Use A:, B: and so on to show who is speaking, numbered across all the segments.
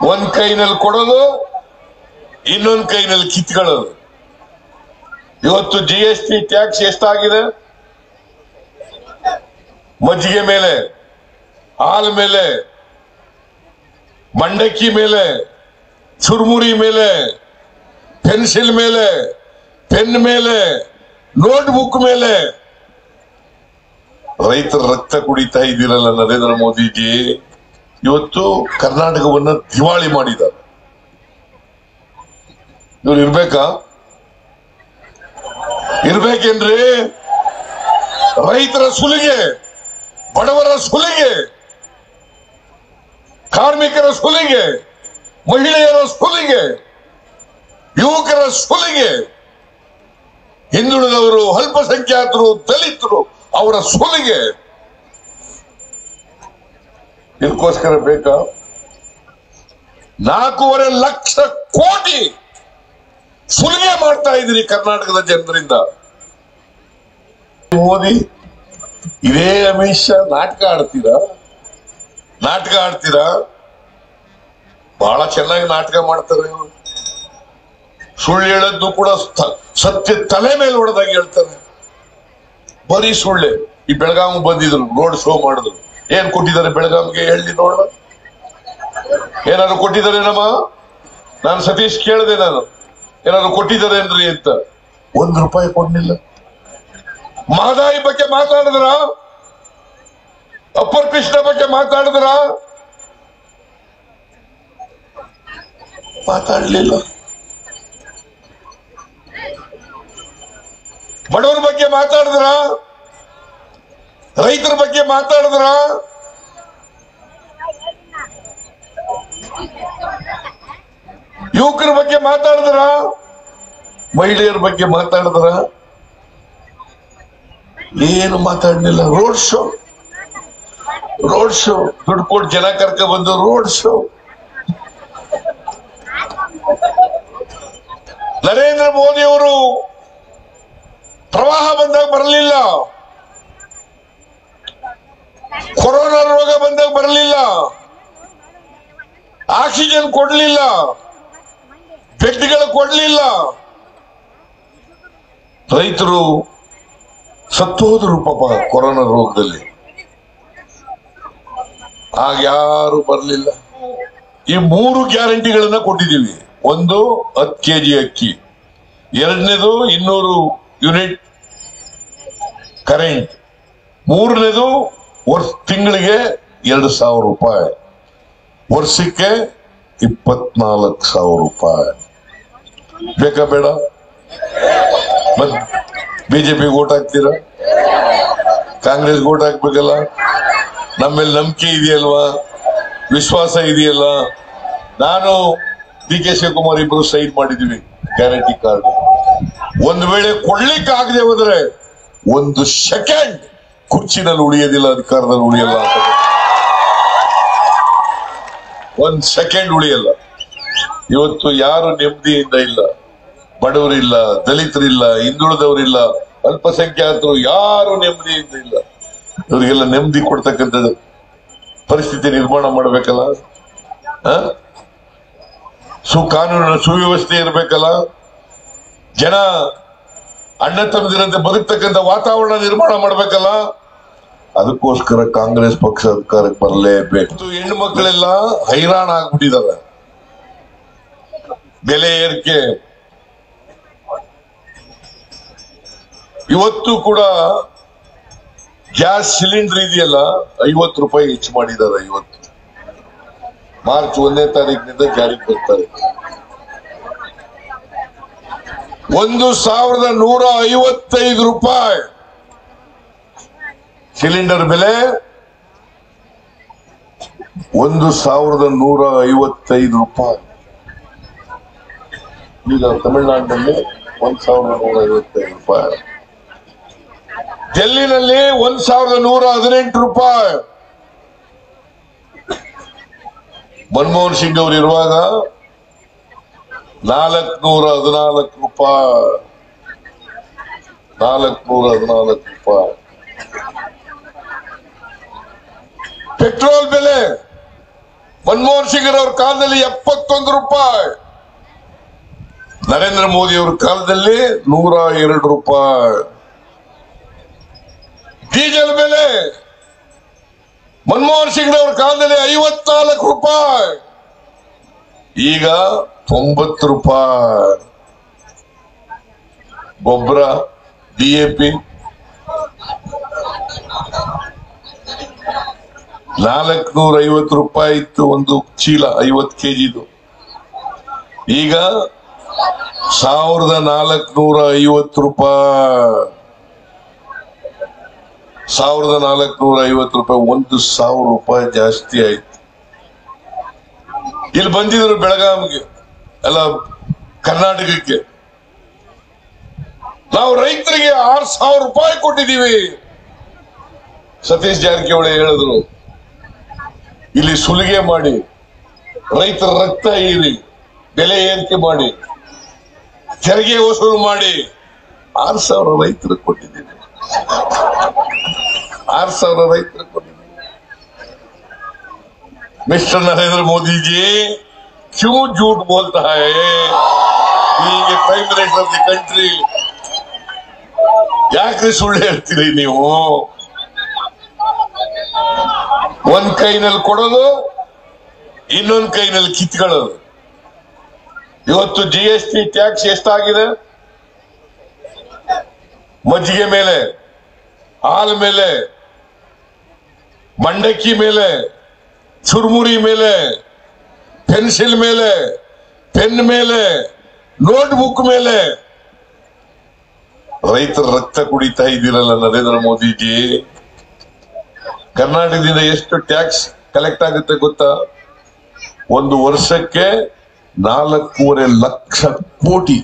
A: ಒಂದ್ ಕೈನಲ್ಲಿ ಕೊಡೋದು ಇನ್ನೊಂದ್ ಕೈನಲ್ಲಿ ಕಿತ್ಕೊಳ್ಳೋದು ಇವತ್ತು ಜಿ ಎಸ್ ಟಿ ಟ್ಯಾಕ್ಸ್ ಎಷ್ಟಾಗಿದೆ ಮಜ್ಜಿಗೆ ಮೇಲೆ ಹಾಲ್ ಮೇಲೆ ಮಂಡಕ್ಕಿ ಮೇಲೆ ಚುರುಮುರಿ ಮೇಲೆ ಪೆನ್ಸಿಲ್ ಮೇಲೆ ಪೆನ್ ಮೇಲೆ ನೋಟ್ ಬುಕ್ ಮೇಲೆ ರೈತರ ರಕ್ತ ಕುಡಿತಾ ಇದ್ದೀರಲ್ಲ ನರೇಂದ್ರ ಮೋದಿಜಿ ಇವತ್ತು ಕರ್ನಾಟಕವನ್ನ ದಿವಾಳಿ ಮಾಡಿದ್ದಾರೆ ಇವ್ರು ಇರ್ಬೇಕಾ ಇರ್ಬೇಕೇನ್ರಿ ರೈತರ ಸುಲಿಗೆ ಬಡವರ ಸುಲಿಗೆ ಕಾರ್ಮಿಕರ ಸುಲಿಗೆ ಮಹಿಳೆಯರ ಸುಲಿಗೆ ಯುವಕರ ಸುಲಿಗೆ ಹಿಂದುಳಿದವರು ಅಲ್ಪಸಂಖ್ಯಾತರು ದಲಿತರು ಅವರ ಸುಲಿಗೆ ಇದಕ್ಕೋಸ್ಕರ ಬೇಕಾ ನಾಲ್ಕೂವರೆ ಲಕ್ಷ ಕೋಟಿ ಸುಲಿಗೆ ಮಾಡ್ತಾ ಇದ್ದೀರಿ ಕರ್ನಾಟಕದ ಜನರಿಂದ ಮೋದಿ ಇದೇ ಅಮಿತ್ ಶಾ ನಾಟಕ ಆಡ್ತೀರಾ ನಾಟಕ ಆಡ್ತೀರಾ ಬಹಳ ಚೆನ್ನಾಗಿ ನಾಟಕ ಮಾಡ್ತಾರೆ ಇವ್ರು. ಸುಳ್ಳು ಹೇಳದ್ದು ಕೂಡ ಸ- ಸತ್ಯ ತಲೆ ಮೇಲೆ ಹೊಡೆದಾಗ ಹೇಳ್ತಾರೆ ಬರೀ ಸುಳ್ಳೆ ಈ ಬೆಳಗಾವಿ ಬಂದಿದ್ರು ರೋಡ್ ಶೋ ಮಾಡಿದ್ರು ಏನ್ ಕೊಟ್ಟಿದ್ದಾರೆ ಬೆಳಗಾವಿಗೆ ಹೇಳಿ ನೋಡೋಣ ಏನಾದ್ರು ಕೊಟ್ಟಿದ್ದಾರೆ ನಮ್ಮ ನಾನು ಸತೀಶ್ ಕೇಳಿದೆ ನಾನು ಏನಾದ್ರು ಕೊಟ್ಟಿದ್ದಾರೆ ಏನ್ರಿ ಅಂತ ಒಂದ್ ರೂಪಾಯಿ ಕೊಡ್ಲಿಲ್ಲ ಮಹದಾಯಿ ಬಗ್ಗೆ ಮಾತಾಡಿದ್ರ ಅಪ್ಪರ್ ಕೃಷ್ಣ ಬಗ್ಗೆ ಮಾತಾಡಿದ್ರ ಮಾತಾಡ್ಲಿಲ್ಲ ಬಡವರ ಬಗ್ಗೆ ಮಾತಾಡಿದ್ರ ರೈತರ ಬಗ್ಗೆ ಮಾತಾಡಿದ್ರ ಯುವಕರ ಬಗ್ಗೆ ಮಾತಾಡಿದ್ರ ಮಹಿಳೆಯರ ಬಗ್ಗೆ ಮಾತಾಡಿದ್ರ ಏನು ಮಾತಾಡ್ಲಿಲ್ಲ ರೋಡ್ ಶೋ ರೋಡ್ ಶೋ ದುಡ್ಡು ಕೊಟ್ಟು ಜನ ಕರ್ಕ ಬಂದು ರೋಡ್ ಶೋ ನರೇಂದ್ರ ಮೋದಿ ಅವರು ಪ್ರವಾಹ ಬಂದಾಗ ಬರಲಿಲ್ಲ ಕೊರೋನಾ ರೋಗ ಬಂದಾಗ ಬರಲಿಲ್ಲ ಆಕ್ಸಿಜನ್ ಕೊಡ್ಲಿಲ್ಲ ಬೆಡ್ಗಳು ಕೊಡ್ಲಿಲ್ಲ ರೈತರು ಸತ್ತೋದ್ರು ಪಾಪ ಕೊರೋನಾ ರೋಗದಲ್ಲಿ ಆಗ ಯಾರು ಬರಲಿಲ್ಲ ಈ ಮೂರು ಗ್ಯಾರಂಟಿಗಳನ್ನ ಕೊಟ್ಟಿದ್ದೀವಿ ಒಂದು ಹತ್ತು ಕೆಜಿ ಅಕ್ಕಿ ಎರಡನೇದು ಇನ್ನೂರು ಯೂನಿಟ್ ಕರೆಂಟ್ ಮೂರನೇದು ವರ್ಷ ತಿಂಗಳಿಗೆ ಎರಡು ಸಾವಿರ ರೂಪಾಯಿ ವರ್ಷಕ್ಕೆ ಇಪ್ಪತ್ನಾಲ್ಕು ಸಾವಿರ ರೂಪಾಯಿ ಬೇಕಾ ಬೇಡ ಮತ್ ಬಿಜೆಪಿ ಓಟ್ ಹಾಕ್ತೀರಾ ಕಾಂಗ್ರೆಸ್ ಓಟ್ ಹಾಕ್ಬೇಕಲ್ಲ ನಮ್ಮೇಲೆ ನಂಬಿಕೆ ಇದೆಯಲ್ವಾ ವಿಶ್ವಾಸ ಇದೆಯಲ್ಲ ನಾನು ಡಿ ಕೆ ಶಿವಕುಮಾರ್ ಇಬ್ರು ಸೈನ್ ಮಾಡಿದೀವಿ ಗ್ಯಾರಂಟಿ ಕಾರ್ಡ್ ಒಂದು ವೇಳೆ ಕೊಡ್ಲಿಕ್ಕೆ ಆಗದೆ ಹೋದ್ರೆ ಒಂದು ಸೆಕೆಂಡ್ ಕುರ್ಚಿನಲ್ಲಿ ಉಳಿಯೋದಿಲ್ಲ ಅಧಿಕಾರದಲ್ಲಿ ಉಳಿಯಲ್ಲ ಅಂತ ಒಂದ್ ಸೆಕೆಂಡ್ ಉಳಿಯಲ್ಲ ಇವತ್ತು ಯಾರು ನೆಮ್ಮದಿಯಿಂದ ಇಲ್ಲ ಬಡವರಿಲ್ಲ ದಲಿತರಿಲ್ಲ ಹಿಂದುಳಿದವರಿಲ್ಲ ಅಲ್ಪಸಂಖ್ಯಾತರು ಯಾರು ನೆಮ್ಮದಿಯಿಂದ ಇಲ್ಲ ಇವರಿಗೆಲ್ಲ ನೆಮ್ಮದಿ ಕೊಡ್ತಕ್ಕಂಥದ್ದು ಪರಿಸ್ಥಿತಿ ನಿರ್ಮಾಣ ಮಾಡ್ಬೇಕಲ್ಲ ಆ? ಸು ಕಾನೂನಿನ ಸುವ್ಯವಸ್ಥೆ ಇರ್ಬೇಕಲ್ಲ ಜನ ಅಣ್ಣ ತಮ್ಮದಿರಂತೆ ಬದುಕ್ತಕ್ಕಂಥ ವಾತಾವರಣ ನಿರ್ಮಾಣ ಮಾಡ್ಬೇಕಲ್ಲ ಅದಕ್ಕೋಸ್ಕರ ಕಾಂಗ್ರೆಸ್ ಪಕ್ಷ ಅಧಿಕಾರಕ್ಕೆ ಬರಲೇಬೇಕು ಇವತ್ತು ಹೆಣ್ಣು ಮಕ್ಕಳೆಲ್ಲ ಹೈರಾಣ ಆಗ್ಬಿಟ್ಟಿದ್ದಾರೆ ಬೆಲೆ ಏರಿಕೆ ಇವತ್ತು ಕೂಡ ಗ್ಯಾಸ್ ಸಿಲಿಂಡರ್ ಇದೆಯಲ್ಲ ಐವತ್ತು ರೂಪಾಯಿ ಹೆಚ್ಚು ಮಾಡಿದ್ದಾರೆ ಇವತ್ತು ಮಾರ್ಚ್ ಒಂದನೇ ತಾರೀಕಿನಿಂದ ಜಾರಿಗೆ ಬರ್ತಾರೆ ಒಂದು ಸಾವಿರದ ನೂರ ಐವತ್ತೈದು ರೂಪಾಯಿ ಸಿಲಿಂಡರ್ ಬೆಲೆ ಒಂದು ಸಾವಿರದ ನೂರ ಐವತ್ತೈದು ರೂಪಾಯಿ ಈಗ ತಮಿಳುನಾಡಿನಲ್ಲಿ ಒಂದ್ ಸಾವಿರದ ನೂರ ಐವತ್ತೈದು ರೂಪಾಯಿ ಡೆಲ್ಲಿನಲ್ಲಿ ಒಂದ್ ಸಾವಿರದ ನೂರ ಹದಿನೆಂಟು ರೂಪಾಯಿ ಮನಮೋಹನ್ ಸಿಂಗ್ ಅವರು ಇರುವಾಗ ನಾಲ್ಕನೂರ ಹದಿನಾಲ್ಕು ರೂಪಾಯಿ ನಾಲ್ಕನೂರ ಹದಿನಾಲ್ಕು ರೂಪಾಯಿ ಪೆಟ್ರೋಲ್ ಬೆಲೆ ಮನಮೋಹನ್ ಸಿಂಗ್ ಅವರ ಕಾಲದಲ್ಲಿ ಎಪ್ಪತ್ತೊಂದು ರೂಪಾಯಿ ನರೇಂದ್ರ ಮೋದಿ ಅವರ ಕಾಲದಲ್ಲಿ ನೂರ ಎರಡು ರೂಪಾಯಿ ಡೀಸೆಲ್ ಬೆಲೆ ಮನಮೋಹನ್ ಸಿಂಗ್ ಅವರ ಕಾಲದಲ್ಲಿ ಐವತ್ನಾಲ್ಕು ರೂಪಾಯಿ ಈಗ ತೊಂಬತ್ತು ರೂಪಾಯಿ ಗೊಬ್ಬರ ಡಿಎಪಿ ನಾಲ್ಕನೂರ ಐವತ್ತು ರೂಪಾಯಿ ಇತ್ತು ಒಂದು ಚೀಲ ಐವತ್ತು ಕೆಜಿದು ಈಗ ಸಾವಿರದ ನಾಲ್ಕನೂರ ಐವತ್ತು ರೂಪಾಯಿ ಸಾವಿರದ ನಾಲ್ಕನೂರ ಐವತ್ತು ರೂಪಾಯಿ ಒಂದು ಸಾವಿರ ರೂಪಾಯಿ ಜಾಸ್ತಿ ಆಯ್ತು ಇಲ್ಲಿ ಬಂದಿದ್ರು ಬೆಳಗಾವಿಗೆ ಅಲ್ಲ ಕರ್ನಾಟಕಕ್ಕೆ ನಾವು ರೈತರಿಗೆ ಆರು ಸಾವಿರ ರೂಪಾಯಿ ಕೊಟ್ಟಿದ್ದೀವಿ ಸತೀಶ್ ಜಾರಕಿಹೊಳಿ ಹೇಳಿದ್ರು ಇಲ್ಲಿ ಸುಲಿಗೆ ಮಾಡಿ ರೈತರ ರಕ್ತ ಹೀರಿ ಬೆಲೆ ಏರಿಕೆ ಮಾಡಿ ತೆರಿಗೆ ವಸೂಲು ಮಾಡಿ ಆರು ಸಾವಿರ ರೈತರಿಗೆ ಕೊಟ್ಟಿದ್ದೀವಿ ಆರು ಸಾವಿರ ರೈತರಿಗೆ ಕೊಟ್ಟಿದ್ದೀವಿ मिस्टर नरेंद्र मोदी जी क्यों झूठ बोलता है ये prime minister of the country ಯಾಕ್ರಿ ಸುಳ್ಳು ಹೇಳ್ತೀರಿ ನೀವು ಒಂದ್ ಕೈನಲ್ಲಿ ಕೊಡೋದು ಇನ್ನೊಂದ್ ಕೈನಲ್ಲಿ ಕಿತ್ಕೊಳ್ಳೋದು ಇವತ್ತು ಜಿ ಎಸ್ ಟಿ ಟ್ಯಾಕ್ಸ್ ಎಷ್ಟಾಗಿದೆ ಮಜ್ಜಿಗೆ ಮೇಲೆ ಹಾಲ್ ಮೇಲೆ ಮಂಡಕ್ಕಿ ಮೇಲೆ ಚುರುಮುರಿ ಮೇಲೆ ಪೆನ್ಸಿಲ್ ಮೇಲೆ ಪೆನ್ ಮೇಲೆ ನೋಟ್ಬುಕ್ ಮೇಲೆ ರೈತರ ರಕ್ತ ಕುಡಿತಾ ಇದ್ದೀರಲ್ಲ ನರೇಂದ್ರ ಮೋದಿಜಿ ಕರ್ನಾಟಕದಿಂದ ಎಷ್ಟು ಟ್ಯಾಕ್ಸ್ ಕಲೆಕ್ಟ್ ಆಗುತ್ತೆ ಗೊತ್ತಾ ಒಂದು ವರ್ಷಕ್ಕೆ ನಾಲ್ಕೂವರೆ ಲಕ್ಷ ಕೋಟಿ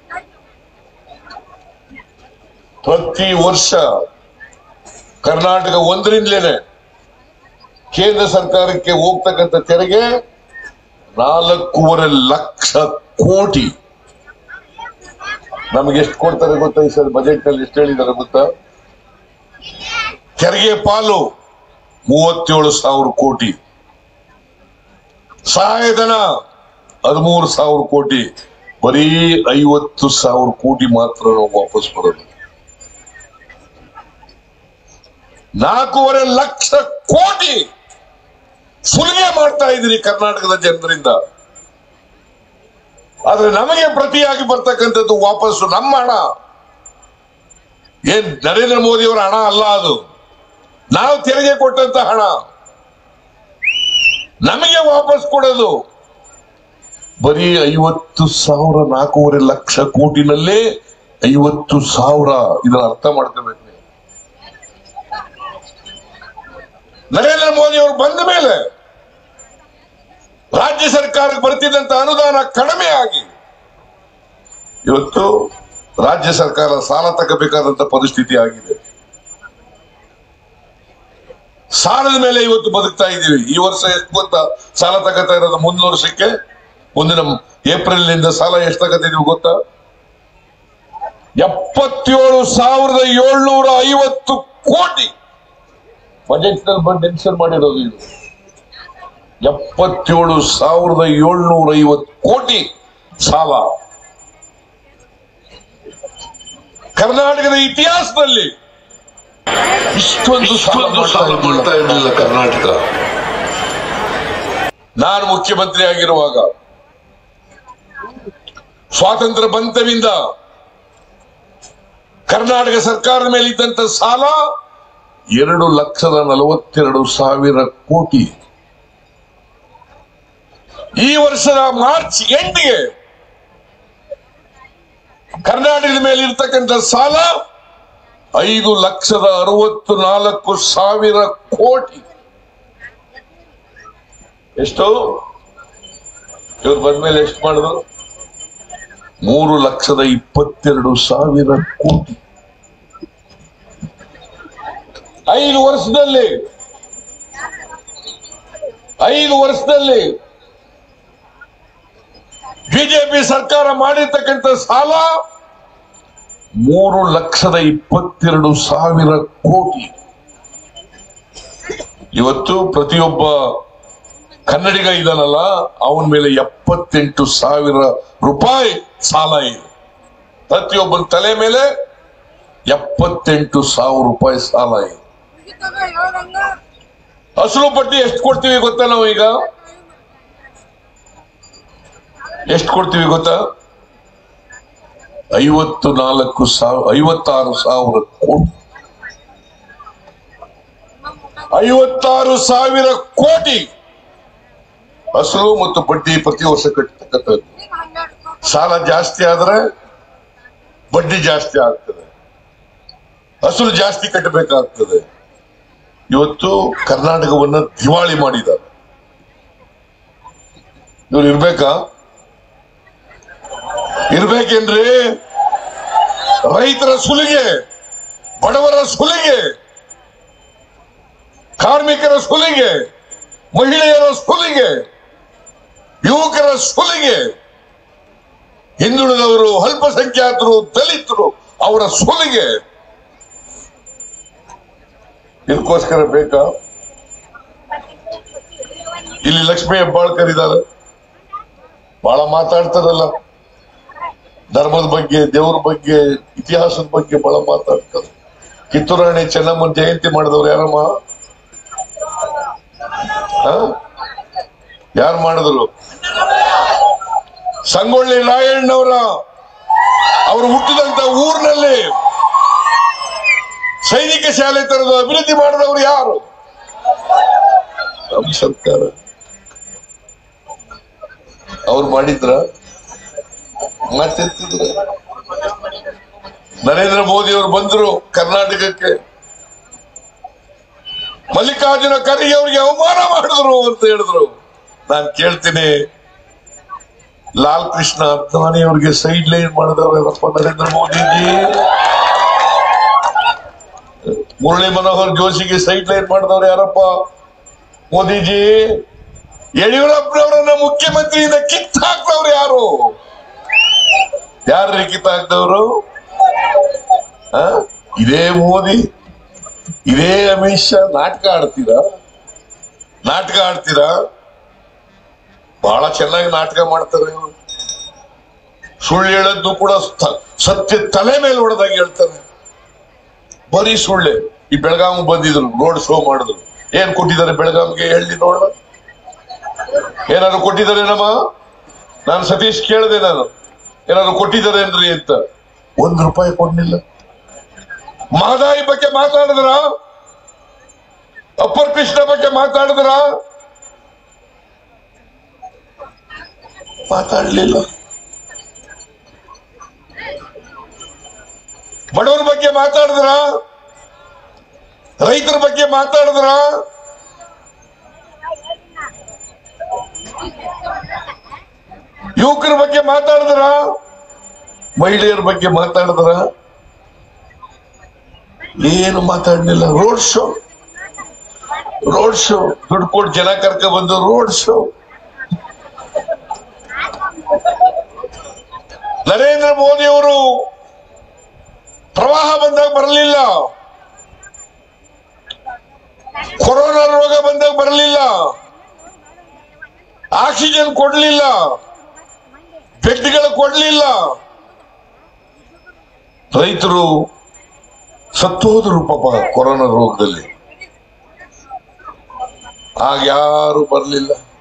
A: ಪ್ರತಿ ವರ್ಷ ಕರ್ನಾಟಕ ಒಂದರಿಂದಲೇನೆ ಕೇಂದ್ರ ಸರ್ಕಾರಕ್ಕೆ ಹೋಗ್ತಕ್ಕಂಥ ತೆರಿಗೆ ನಾಲ್ಕೂವರೆ ಲಕ್ಷ ಕೋಟಿ ನಮಗೆ ಎಷ್ಟು ಕೊಡ್ತಾರೆ ಗೊತ್ತಾ ಈ ಸರ್ ಬಜೆಟ್ ನಲ್ಲಿ ಎಷ್ಟು ಹೇಳಿದ್ದಾರೆ ಗೊತ್ತಾ ತೆರಿಗೆ ಪಾಲು ಮೂವತ್ತೇಳು ಸಾವಿರ ಕೋಟಿ ಸಹಾಯಧನ ಹದಿಮೂರು ಸಾವಿರ ಕೋಟಿ ಬರೀ ಐವತ್ತು ಸಾವಿರ ಕೋಟಿ ಮಾತ್ರ ನಾವು ವಾಪಸ್ ಬರೋದು ನಾಲ್ಕೂವರೆ ಲಕ್ಷ ಕೋಟಿ ಸುಲಿಗೆ ಮಾಡ್ತಾ ಇದ್ದೀರಿ ಕರ್ನಾಟಕದ ಜನರಿಂದ ಆದ್ರೆ ನಮಗೆ ಪ್ರತಿಯಾಗಿ ಬರ್ತಕ್ಕಂಥದ್ದು ವಾಪಸ್ಸು ನಮ್ಮ ಹಣ ಏನ್ ನರೇಂದ್ರ ಮೋದಿ ಅವರ ಹಣ ಅಲ್ಲ ಅದು ನಾವು ತೆರಿಗೆ ಕೊಟ್ಟಂತ ಹಣ ನಮಗೆ ವಾಪಸ್ ಕೊಡೋದು ಬರೀ ಐವತ್ತು ಸಾವಿರ ನಾಲ್ಕೂವರೆ ಲಕ್ಷ ಕೋಟಿನಲ್ಲೇ ಐವತ್ತು ಸಾವಿರ ಇದನ್ನ ಅರ್ಥ ಮಾಡ್ಕೋಬೇಕು ನೀವು ನರೇಂದ್ರ ಮೋದಿ ಅವರು ಬಂದ ಮೇಲೆ ರಾಜ್ಯ ಸರ್ಕಾರಕ್ಕೆ ಬರ್ತಿದ್ದಂತ ಅನುದಾನ ಕಡಿಮೆ ಆಗಿ ಇವತ್ತು ರಾಜ್ಯ ಸರ್ಕಾರ ಸಾಲ ತಗೋಬೇಕಾದಂತ ಪರಿಸ್ಥಿತಿ ಆಗಿದೆ ಸಾಲದ ಮೇಲೆ ಇವತ್ತು ಬದುಕ್ತಾ ಇದ್ದೀವಿ ಈ ವರ್ಷ ಎಷ್ಟು ಗೊತ್ತಾ ಸಾಲ ತಗೋತಾ ಇರೋದು ಮುಂದಿನ ವರ್ಷಕ್ಕೆ ಮುಂದಿನ ಏಪ್ರಿಲ್ ನಿಂದ ಸಾಲ ಎಷ್ಟು ತಗೋತಿದೀವಿ ಗೊತ್ತಾ ಎಪ್ಪತ್ತೇಳು ಸಾವಿರದ ಏಳ್ನೂರ ಐವತ್ತು ಕೋಟಿ ಬಜೆಟ್ ನಲ್ಲಿ ಬಂದು ಮೆನ್ಷನ್ ಮಾಡಿರೋದು ಇದು ಎಪ್ಪತ್ತೇಳು ಸಾವಿರದ ಏಳ್ನೂರ ಐವತ್ತು ಕೋಟಿ ಸಾಲ ಕರ್ನಾಟಕದ ಇತಿಹಾಸದಲ್ಲಿ ಇಷ್ಟೊಂದು ಸಾಲ
B: ಸಾಲ
A: ಮಾಡ್ತಾ
B: ಮಾಡ್ತಾ ಇರಲಿಲ್ಲ ಕರ್ನಾಟಕ
A: ನಾನು ಮುಖ್ಯಮಂತ್ರಿ ಆಗಿರುವಾಗ ಸ್ವಾತಂತ್ರ್ಯ ಬಂತವಿಂದ ಕರ್ನಾಟಕ ಸರ್ಕಾರದ ಮೇಲೆ ಇದ್ದಂತ ಸಾಲ ಎರಡು ಲಕ್ಷದ ನಲವತ್ತೆರಡು ಸಾವಿರ ಕೋಟಿ ಈ ವರ್ಷದ ಮಾರ್ಚ್ ಎಂಟ್ಗೆ ಕರ್ನಾಟಕದ ಮೇಲೆ ಇರ್ತಕ್ಕಂಥ ಸಾಲ ಐದು ಲಕ್ಷದ ಅರವತ್ತು ನಾಲ್ಕು ಸಾವಿರ ಕೋಟಿ ಎಷ್ಟು ಇವ್ರು ಬಂದ್ಮೇಲೆ ಎಷ್ಟು ಮಾಡಿದ್ರು ಮೂರು ಲಕ್ಷದ ಇಪ್ಪತ್ತೆರಡು ಸಾವಿರ ಕೋಟಿ ಐದು ವರ್ಷದಲ್ಲಿ ಐದು ವರ್ಷದಲ್ಲಿ ಬಿಜೆಪಿ ಸರ್ಕಾರ ಮಾಡಿರ್ತಕ್ಕಂಥ ಸಾಲ ಮೂರು ಲಕ್ಷದ ಇಪ್ಪತ್ತೆರಡು ಸಾವಿರ ಕೋಟಿ ಇವತ್ತು ಪ್ರತಿಯೊಬ್ಬ ಕನ್ನಡಿಗ ಇದಾನಲ್ಲ ಅವನ ಮೇಲೆ ಎಪ್ಪತ್ತೆಂಟು ಸಾವಿರ ರೂಪಾಯಿ ಸಾಲ ಇದೆ ಪ್ರತಿಯೊಬ್ಬನ ತಲೆ ಮೇಲೆ ಎಪ್ಪತ್ತೆಂಟು ಸಾವಿರ ರೂಪಾಯಿ ಸಾಲ ಇದೆ ಅಸಲು ಬಡ್ಡಿ ಎಷ್ಟು ಕೊಡ್ತೀವಿ ಗೊತ್ತಾ ನಾವು ಈಗ ಎಷ್ಟು ಕೊಡ್ತೀವಿ ಗೊತ್ತಾ ಐವತ್ತು ನಾಲ್ಕು ಸಾವಿರ ಐವತ್ತಾರು ಸಾವಿರ ಕೋಟಿ ಐವತ್ತಾರು ಸಾವಿರ ಕೋಟಿ ಅಸಲು ಮತ್ತು ಬಡ್ಡಿ ಪ್ರತಿ ವರ್ಷ ಕಟ್ಟತಕ್ಕಂಥದ್ದು ಸಾಲ ಜಾಸ್ತಿ ಆದ್ರೆ ಬಡ್ಡಿ ಜಾಸ್ತಿ ಆಗ್ತದೆ ಅಸಲು ಜಾಸ್ತಿ ಕಟ್ಟಬೇಕಾಗ್ತದೆ ಇವತ್ತು ಕರ್ನಾಟಕವನ್ನ ದಿವಾಳಿ ಮಾಡಿದ್ದಾರೆ ಇವ್ರು ಇರ್ಬೇಕಾ ಇರ್ಬೇಕೇನ್ರಿ ರೈತರ ಸುಲಿಗೆ ಬಡವರ ಸುಲಿಗೆ ಕಾರ್ಮಿಕರ ಸುಲಿಗೆ ಮಹಿಳೆಯರ ಸುಲಿಗೆ ಯುವಕರ ಸುಲಿಗೆ ಹಿಂದುಳಿದವರು ಅಲ್ಪಸಂಖ್ಯಾತರು ದಲಿತರು ಅವರ ಸುಲಿಗೆ ಇದಕ್ಕೋಸ್ಕರ ಬೇಕಾ ಇಲ್ಲಿ ಲಕ್ಷ್ಮೀ ಹೆಬ್ಬಾಳ್ಕರ್ ಇದ್ದಾರೆ ಬಹಳ ಮಾತಾಡ್ತಾರಲ್ಲ ಧರ್ಮದ ಬಗ್ಗೆ ದೇವ್ರ ಬಗ್ಗೆ ಇತಿಹಾಸದ ಬಗ್ಗೆ ಬಹಳ ಮಾತಾಡ್ತಾರೆ ಕಿತ್ತೂರು ರಾಣಿ ಚೆನ್ನಮ್ಮನ ಜಯಂತಿ ಮಾಡಿದವ್ರು ಯಾರಮ್ಮ ಯಾರು ಮಾಡಿದ್ರು ಸಂಗೊಳ್ಳಿ ರಾಯಣ್ಣವರ ಅವರು ಹುಟ್ಟಿದಂತ ಊರಿನಲ್ಲಿ ಸೈನಿಕ ಶಾಲೆ ತರದು ಅಭಿವೃದ್ಧಿ ಮಾಡಿದವರು ಯಾರು ನಮ್ಮ ಸರ್ಕಾರ ಅವ್ರು ಮಾಡಿದ್ರ ಮಾತಿರ್ತಿದ್ರ ನರೇಂದ್ರ ಮೋದಿ ಅವರು ಬಂದ್ರು ಕರ್ನಾಟಕಕ್ಕೆ ಮಲ್ಲಿಕಾರ್ಜುನ ಖರ್ಗೆ ಅವರಿಗೆ ಅವಮಾನ ಮಾಡಿದ್ರು ಅಂತ ಹೇಳಿದ್ರು ನಾನು ಕೇಳ್ತೀನಿ ಲಾಲ್ ಕೃಷ್ಣ ಅದ್ವಾನಿ ಅವ್ರಿಗೆ ಸೈಡ್ ಲೈನ್ ಮಾಡಿದವರಪ್ಪ ನರೇಂದ್ರ ಮೋದಿಜಿ ಮುರಳಿ ಮನೋಹರ್ ಜೋಶಿಗೆ ಸೈಡ್ ಲೈನ್ ಮಾಡಿದವ್ರು ಯಾರಪ್ಪ ಮೋದಿಜಿ ಯಡಿಯೂರಪ್ಪನವರನ್ನ ಮುಖ್ಯಮಂತ್ರಿಯಿಂದ ಕಿತ್ ಹಾಕ್ದವ್ರು ಯಾರು ಯಾರ್ರಿ ಕಿತ್ ಹಾಕ್ದವ್ರು ಆ? ಇದೇ ಮೋದಿ ಇದೇ ಅಮಿತ್ ಶಾ ನಾಟಕ ಆಡ್ತೀರಾ ನಾಟಕ ಆಡ್ತೀರಾ ಬಹಳ ಚೆನ್ನಾಗಿ ನಾಟಕ ಮಾಡ್ತಾರೆ ಇವ್ರು ಸುಳ್ಳು ಹೇಳದ್ದು ಕೂಡ ಸ- ಸತ್ಯ ತಲೆ ಮೇಲೆ ಹೊಡೆದಾಗ ಹೇಳ್ತಾರೆ ಬರೀ ಸುಳ್ಳೆ ಈ ಬೆಳಗಾವಿ ಬಂದಿದ್ರು ರೋಡ್ ಶೋ ಮಾಡಿದ್ರು ಏನ್ ಕೊಟ್ಟಿದ್ದಾರೆ ಬೆಳಗಾವಿಗೆ ಹೇಳಿ ನೋಡೋಣ ಏನಾದ್ರು ಕೊಟ್ಟಿದ್ದಾರೆ ನಮ್ಮ ನಾನು ಸತೀಶ್ ಕೇಳಿದೆ ನಾನು ಏನಾದ್ರು ಕೊಟ್ಟಿದ್ದಾರೆ ಏನ್ರಿ ಅಂತ ಒಂದ್ ರೂಪಾಯಿ ಕೊಡ್ಲಿಲ್ಲ ಮಹದಾಯಿ ಬಗ್ಗೆ ಮಾತಾಡಿದ್ರ ಅಪ್ಪರ್ ಕೃಷ್ಣ ಬಗ್ಗೆ ಮಾತಾಡಿದ್ರ ಮಾತಾಡ್ಲಿಲ್ಲ ಬಡವರ ಬಗ್ಗೆ ಮಾತಾಡಿದ್ರ ರೈತರ ಬಗ್ಗೆ ಮಾತಾಡಿದ್ರ ಯುವಕರ ಬಗ್ಗೆ ಮಾತಾಡಿದ್ರ ಮಹಿಳೆಯರ ಬಗ್ಗೆ ಮಾತಾಡಿದ್ರ ಏನು ಮಾತಾಡ್ಲಿಲ್ಲ ರೋಡ್ ಶೋ ರೋಡ್ ಶೋ ದುಡ್ಡು ಕೊಟ್ಟು ಜನ ಕರ್ಕ ಬಂದು ರೋಡ್ ಶೋ ನರೇಂದ್ರ ಮೋದಿ ಅವರು ಪ್ರವಾಹ ಬಂದಾಗ ಬರಲಿಲ್ಲ ಕೊರೋನಾ ರೋಗ ಬಂದಾಗ ಬರಲಿಲ್ಲ ಆಕ್ಸಿಜನ್ ಕೊಡ್ಲಿಲ್ಲ ಬೆಡ್ಗಳು ಕೊಡ್ಲಿಲ್ಲ ರೈತರು ಸತ್ತೋದ್ರು ಪಾಪ ಕೊರೋನಾ ರೋಗದಲ್ಲಿ ಆಗ ಯಾರು ಬರಲಿಲ್ಲ